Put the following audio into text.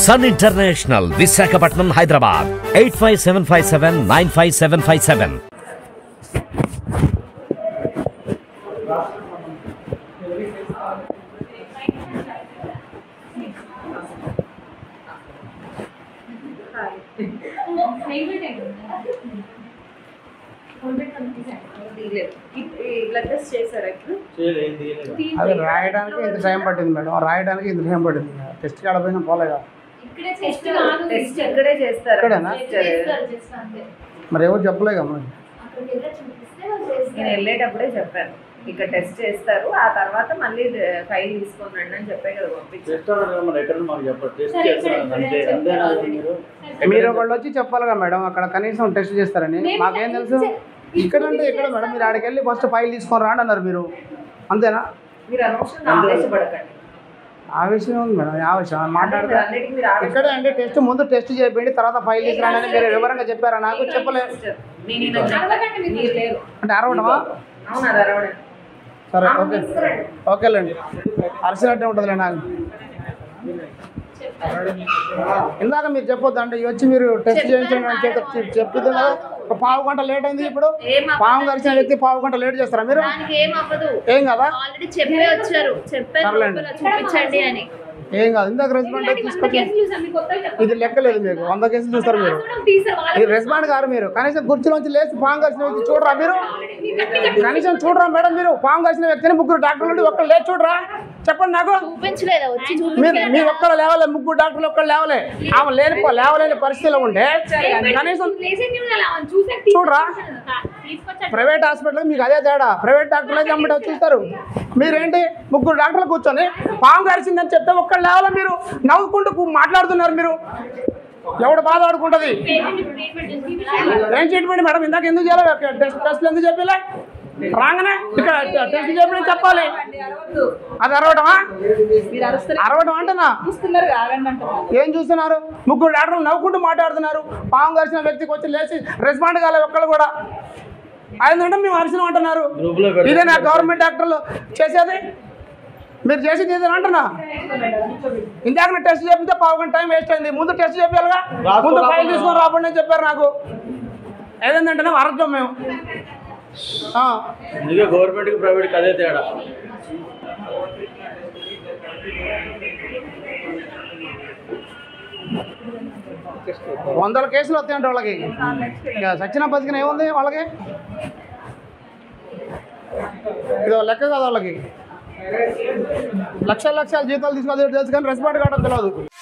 Sun international Visakhapatnam Hyderabad eight five seven five seven nine five seven five seven blood test చేశారా ఇప్పుడు అది రాయడానికి ఇంత టైం పట్టింది మేడం రాయడానికి ఇంత టైం పట్టింది టెస్ట్ కాడపోయినా పోలేగా ఇక్కడే టెస్ట్ కాదు టెస్ట్ ఇక్కడే చేస్తారు ఇక్కడేనా? చేస్తారు just అంతే. మరి ఎవరు చెప్పలేగా మరి అక్కడికి వెళ్ళి చూపిస్తే వాళ్ళు నేను చేస్తారు. వెళ్ళేటప్పుడే చెప్పాను ఇక్కడ టెస్ట్ చేస్తారు ఆ తర్వాత మళ్ళీ ఫైల్ తీసుకొని రండి అని చెప్పే కదా పంపించారు టెస్ట్ అవ్వడం మరి ఎక్కడ మాకు చెప్పండి టెస్ట్ సరే, చేస్తున్నాను సరే, అంతే సరే, అంతేనా సరే. మీరు మీరు ఒకళ్ళు వచ్చి చెప్పాలిగా మేడం అక్కడ కనీసం టెస్ట్ చేస్తారని మేము మాకేం తెలుసు చె- ఇక్కడ అంటే ఇక్కడ మేడం మీరు ఆడికి వెళ్ళి ఫస్ట్ ఫైల్ తీసుకొని రాండి అన్నారు మీరు అంతేనా మీరు అనవసరంగా ఆవేశపడకండి ఆ విషయం ఉంది మేడం ఆ విషయం మాట్లాడితే అన్నిటికీ మీరు ఆవేశ- ఇక్కడే అంటే టెస్ట్ ముందు టెస్ట్ చేయండి తర్వాత ఫైల్ తీసుకురాండి అని మీరు వివరంగా చెప్పారా నాకు చెప్పలేదు నేను ఈయన చెప్పాను. అడగకండి మీరు. మీరు లేరు అంటే అరవడమా అవును అది అరవడం సరే ఓకే ఓకేలేండి అరిసినట్టే ఉంటుందిలే నాకు ఇందాక మీరు చెప్పొద్దు అంటే ఇవి వచ్చి మీరు టెస్ట్ చేయించండి అని చెప్పి చెప్పింది కదా ఒక పావు గంట లేట్ అయింది ఇప్పుడు ఏం పావు గడిచిన వ్యక్తి పావు గంట లేట్ చేస్తారా మీరు దానికి ఏం అవ్వదు ఏం కదా ఆల్రెడీ చెప్పే వచ్చారు చెప్పారు సర్లేండి. లోపల చూపించండి అని ఏం కాదు ఇందాక రెస్పాండ్ అయితే తీసుకొచ్చి ఇది లెక్కలేదు మీకు వంద కేసులు చూస్తారు మీరు ఇది రెస్పాండ్ గారు మీరు కనీసం కుర్చీలోంచి లేచి పాము కలిసిన వ్యక్తి చూడరా మీరు కనీసం చూడరా మేడం మీరు పాము కలిసిన వ్యక్తిని ముగ్గురు డాక్టర్లు ఉండి ఒక్కరు లేచి చూడరా చెప్పండి నాకు చూపించలేదా వచ్చి మీరు చూపించలేదా మీరు ఒక్కరు లేవలే ముగ్గురు డాక్టర్లు ఒక్కరు లేవలే ఆమె లేని లేవలేని పరిస్థితిలో ఉంటే కనీసం చూడరా? ప్రైవేట్ హాస్పిటల్ మీకు అదే తేడా ప్రైవేట్ డాక్టర్లు అయితే అమ్మట చూస్తారు మీరేంటి ముగ్గురు డాక్టర్లు కూర్చొని పాము కరిచిందని చెప్తే ఒక్కరు లేవాల మీరు నవ్వుకుంటూ కు- మాట్లాడుతున్నారు మీరు ఎవడు బాధ పడుకుంటుంది ఏం ట్రీట్మెంట్ మేడం ఇందాక ఎందుకు చేయాలి టెస్ట్ టెస్ట్లు ఎందుకు చెప్పలే రాగానే ఇక్కడ టెస్ట్ చెప్పిన చెప్పాలి అది అరవటమా అరవటం అంటనా ఏం చూస్తున్నారు ముగ్గురు డాక్టర్లు నవ్వుకుంటూ మాట్లాడుతున్నారు పాము కరిచిన వ్యక్తికి వచ్చి లేచి రెస్పాండ్ కాలేదు ఒక్కళ్ళు కూడా అయిందంటే మేము అరిసిన అంటున్నారు గ్రూప్ లో పెడతారు. ఇదే నా గవర్నమెంట్ డాక్టర్లు చేసేది మీరు చేసేది ఇదేనా అంటున్నా ఇందాక టెస్ట్ చేపితే పావు గంట టైం వేస్ట్ అయింది ముందు టెస్ట్ చెప్పాలిగా ముందు ఫైల్ తీసుకొని రాబండి అని చెప్పారు నాకు ఏదంటే అరచం మేము ఆ. అందుకే గవర్నమెంట్ కి ప్రైవేట్ కి అదే తేడా వందల కేసులు వస్తాయంట వాళ్ళకి ఇక సచిన బతికిన ఏముంది వాళ్ళకి ఇది లెక్క కదా వాళ్ళకి లక్షల లక్షల జీతాలు తీసుకొని తెలుసు కానీ రెస్పాండ్ కావడం తెలియదు